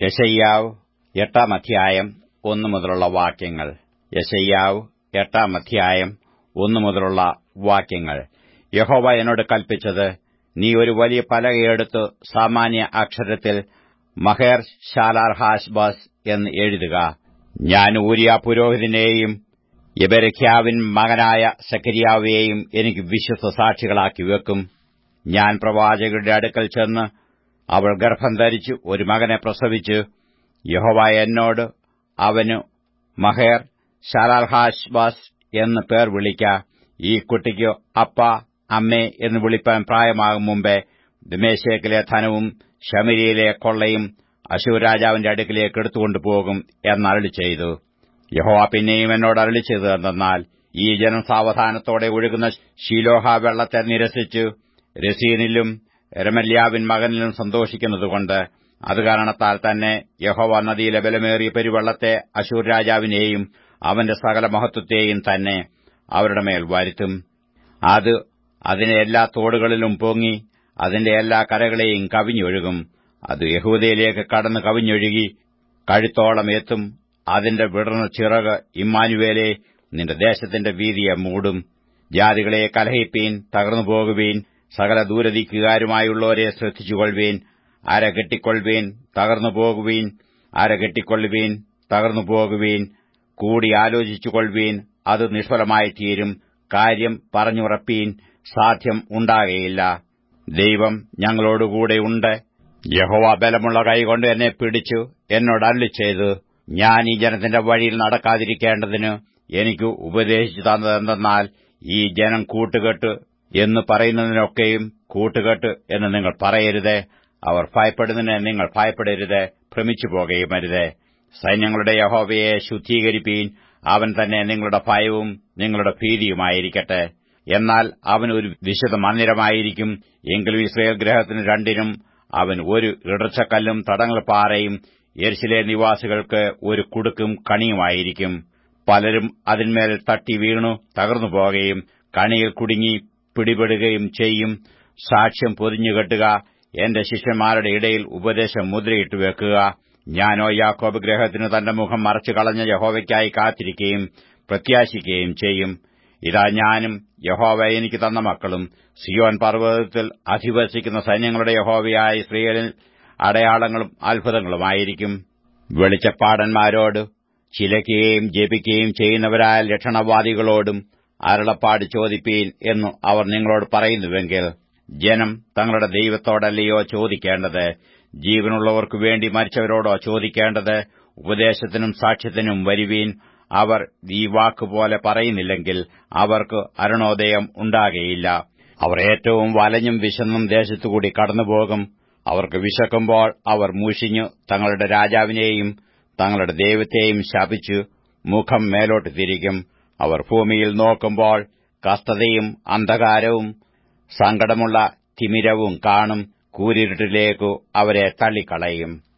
യശയ്യാവ് എട്ടാം അധ്യായം ഒന്നു മുതലുള്ള വാക്യങ്ങൾ യശയ്യാവ് എട്ടാം അധ്യായം ഒന്നു മുതലുള്ള വാക്യങ്ങൾ യഹോവ എന്നോട് കൽപ്പിച്ചത് നീ ഒരു വലിയ പലകയെടുത്ത് സാമാന്യ അക്ഷരത്തിൽ മഹേർ ശാലാർ ഹാഷ്ബാസ് എന്ന് എഴുതുക ഞാൻ ഊരിയ പുരോഹിതനെയും യബരഖ്യാവിൻ മകനായ സക്കരിയാവെയും എനിക്ക് വിശ്വസ്ത സാക്ഷികളാക്കി വെക്കും ഞാൻ പ്രവാചകരുടെ അടുക്കൽ ചെന്ന് അവൾ ഗർഭം ധരിച്ചു ഒരു മകനെ പ്രസവിച്ചു യഹോവ എന്നോട് അവന് മഹേർ ശാലാൽഹാഷ്ബാസ് എന്ന് പേർ വിളിക്ക ഈ കുട്ടിക്ക് അപ്പ അമ്മേ എന്ന് വിളിപ്പാൻ പ്രായമാകും മുമ്പേ ദമേശേക്കിലെ ധനവും ശമരിയിലെ കൊള്ളയും അശൂർ രാജാവിന്റെ അടുക്കിലേക്ക് എടുത്തുകൊണ്ടുപോകും എന്നരളി ചെയ്തു യഹോവ പിന്നെയും എന്നോട് അരളി ചെയ്തു എന്തെന്നാൽ ഈ ജനം സാവധാനത്തോടെ ഒഴുകുന്ന ശീലോഹ വെള്ളത്തെ നിരസിച്ചു രസീനിലും രമല്യാവിൻ മകനിലും സന്തോഷിക്കുന്നതുകൊണ്ട് അത് കാരണത്താൽ തന്നെ യഹോവ നദിയിലെ ബലമേറിയ പെരുവെള്ളത്തെ അശൂർ രാജാവിനെയും അവന്റെ സകല മഹത്വത്തെയും തന്നെ അവരുടെ മേൽ വരുത്തും അത് അതിനെ എല്ലാ തോടുകളിലും പൊങ്ങി അതിന്റെ എല്ലാ കരകളെയും കവിഞ്ഞൊഴുകും അത് യഹൂദയിലേക്ക് കടന്ന് കവിഞ്ഞൊഴുകി കഴുത്തോളം എത്തും അതിന്റെ വിടർന്ന ചിറക് ഇമ്മാനുവേലെ നിന്റെ ദേശത്തിന്റെ വീതിയെ മൂടും ജാതികളെ കലഹിപ്പീൻ തകർന്നു പോകുവീൻ സകല ദൂരദിക്കുകാരുമായുള്ളവരെ ശ്രദ്ധിച്ചുകൊള്ളുവീൻ അര കെട്ടിക്കൊള്ളുവീൻ തകർന്നു പോകുവീൻ അര കെട്ടിക്കൊള്ളുവീൻ തകർന്നു പോകുവീൻ കൂടി ആലോചിച്ചുകൊള്ളുവീൻ അത് നിഷ്ഫലമായി തീരും കാര്യം പറഞ്ഞുറപ്പീൻ സാധ്യം ഉണ്ടാകയില്ല ദൈവം ഞങ്ങളോടുകൂടെയുണ്ട് യഹോവ ബലമുള്ള കൈകൊണ്ട് എന്നെ പിടിച്ചു എന്നോട് അരുളി ചെയ്തു ഞാൻ ഈ ജനത്തിന്റെ വഴിയിൽ നടക്കാതിരിക്കേണ്ടതിന് എനിക്ക് ഉപദേശിച്ചു തന്നതെന്തെന്നാൽ ഈ ജനം കൂട്ടുകെട്ട് എന്ന് പറയുന്നതിനൊക്കെയും കൂട്ടുകെട്ട് എന്ന് നിങ്ങൾ പറയരുത് അവർ ഭയപ്പെടുന്നതിന് നിങ്ങൾ ഭയപ്പെടരുത് ഭ്രമിച്ചു പോകുകയും അരുത് സൈന്യങ്ങളുടെ യഹോവയെ ശുദ്ധീകരിപ്പീൻ അവൻ തന്നെ നിങ്ങളുടെ ഭയവും നിങ്ങളുടെ ഭീതിയുമായിരിക്കട്ടെ എന്നാൽ അവൻ ഒരു വിശുദ്ധ മന്ദിരമായിരിക്കും എങ്കിലും ഇസ്രയേൽ ഗ്രഹത്തിന് രണ്ടിനും അവൻ ഒരു ഇടർച്ചക്കല്ലും തടങ്ങൾ പാറയും യെരുശിലെ നിവാസികൾക്ക് ഒരു കുടുക്കും കണിയുമായിരിക്കും പലരും അതിന്മേൽ തട്ടി വീണു തകർന്നു പോകുകയും കണിയിൽ കുടുങ്ങി പിടിപെടുകയും ചെയ്യും സാക്ഷ്യം പൊതിഞ്ഞുകെട്ടുക എന്റെ ശിഷ്യന്മാരുടെ ഇടയിൽ ഉപദേശം മുദ്രയിട്ട് വെക്കുക ഞാനോ യാക്കോബ് ഗ്രഹത്തിന് തന്റെ മുഖം മറച്ചു കളഞ്ഞ യഹോവയ്ക്കായി കാത്തിരിക്കുകയും പ്രത്യാശിക്കുകയും ചെയ്യും ഇതാ ഞാനും യഹോവ എനിക്ക് തന്ന മക്കളും സിയോൻ പർവ്വതത്തിൽ അധിവസിക്കുന്ന സൈന്യങ്ങളുടെ യഹോവയായ ഇസ്രയേലിൽ അടയാളങ്ങളും അത്ഭുതങ്ങളുമായിരിക്കും വെളിച്ചപ്പാടന്മാരോട് ചിലയ്ക്കുകയും ജപിക്കുകയും ചെയ്യുന്നവരായ ലക്ഷണവാദികളോടും അരുളപ്പാട് ചോദിപ്പീൻ എന്നു അവർ നിങ്ങളോട് പറയുന്നുവെങ്കിൽ ജനം തങ്ങളുടെ ദൈവത്തോടല്ലയോ ചോദിക്കേണ്ടത് ജീവനുള്ളവർക്കു വേണ്ടി മരിച്ചവരോടോ ചോദിക്കേണ്ടത് ഉപദേശത്തിനും സാക്ഷ്യത്തിനും വരുവീൻ അവർ ഈ വാക്കുപോലെ പറയുന്നില്ലെങ്കിൽ അവർക്ക് അരുണോദയം ഉണ്ടാകയില്ല അവർ ഏറ്റവും വലഞ്ഞും വിശന്നും ദേശത്തുകൂടി കടന്നുപോകും അവർക്ക് വിശക്കുമ്പോൾ അവർ മൂഷിഞ്ഞു തങ്ങളുടെ രാജാവിനെയും തങ്ങളുടെ ദൈവത്തെയും ശപിച്ചു മുഖം മേലോട്ട് തിരിക്കും അവർ ഭൂമിയിൽ നോക്കുമ്പോൾ കസ്തതയും അന്ധകാരവും സങ്കടമുള്ള തിമിരവും കാണും കൂരിരുട്ടിലേക്കു അവരെ തള്ളിക്കളയും